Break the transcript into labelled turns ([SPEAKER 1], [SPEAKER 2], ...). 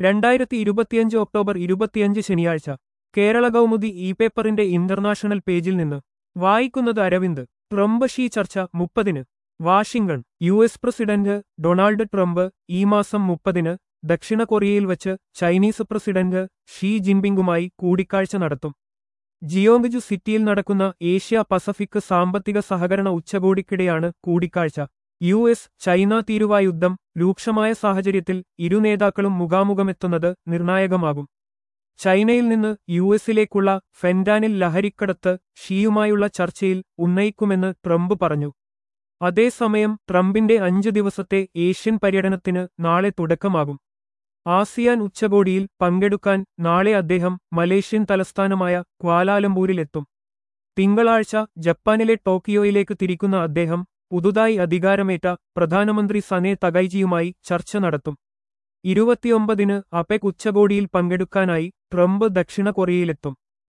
[SPEAKER 1] രണ്ടായിരത്തി ഇരുപത്തിയഞ്ച് ഒക്ടോബർ ഇരുപത്തിയഞ്ച് ശനിയാഴ്ച കേരള കൗമുദി ഇ പേപ്പറിന്റെ ഇന്റർനാഷണൽ പേജിൽ നിന്ന് വായിക്കുന്നത് അരവിന്ദ് ട്രംപ് ഷീ ചർച്ച മുപ്പതിന് Washington U S president Donald Trump ഈ മാസം മുപ്പതിന് ദക്ഷിണ കൊറിയയിൽ വച്ച് ചൈനീസ് പ്രസിഡന്റ് ഷീ ജിൻപിങ്ങുമായി കൂടിക്കാഴ്ച നടത്തും ജിയോങ്ജു സിറ്റിയിൽ നടക്കുന്ന ഏഷ്യ പസഫിക് സാമ്പത്തിക സഹകരണ ഉച്ചകോടിക്കിടെയാണ് കൂടിക്കാഴ്ച യു എസ് ചൈന തീരുവ യുദ്ധം രൂക്ഷമായ സാഹചര്യത്തിൽ ഇരു നേതാക്കളും മുഖാമുഖമെത്തുന്നത് നിർണായകമാകും ചൈനയിൽ നിന്ന് യു എസിലേക്കുള്ള ഫെൻഡാനിൽ ലഹരിക്കടത്ത് ഷീയുമായുള്ള ചർച്ചയിൽ ഉന്നയിക്കുമെന്ന് ട്രംപ് പറഞ്ഞു അതേസമയം ട്രംപിന്റെ അഞ്ചു ദിവസത്തെ ഏഷ്യൻ പര്യടനത്തിന് നാളെ തുടക്കമാകും ആസിയാൻ ഉച്ചകോടിയിൽ പങ്കെടുക്കാൻ നാളെ അദ്ദേഹം മലേഷ്യൻ തലസ്ഥാനമായ ക്വാലാലംപൂരിലെത്തും തിങ്കളാഴ്ച ജപ്പാനിലെ ടോക്കിയോയിലേക്ക് തിരിക്കുന്ന അദ്ദേഹം പുതുതായി അധികാരമേറ്റ പ്രധാനമന്ത്രി സനെ തകൈജിയുമായി ചർച്ച നടത്തും ഇരുപത്തിയൊമ്പതിന് അപെക് ഉച്ചകോടിയിൽ പങ്കെടുക്കാനായി ട്രംപ് ദക്ഷിണ കൊറിയയിലെത്തും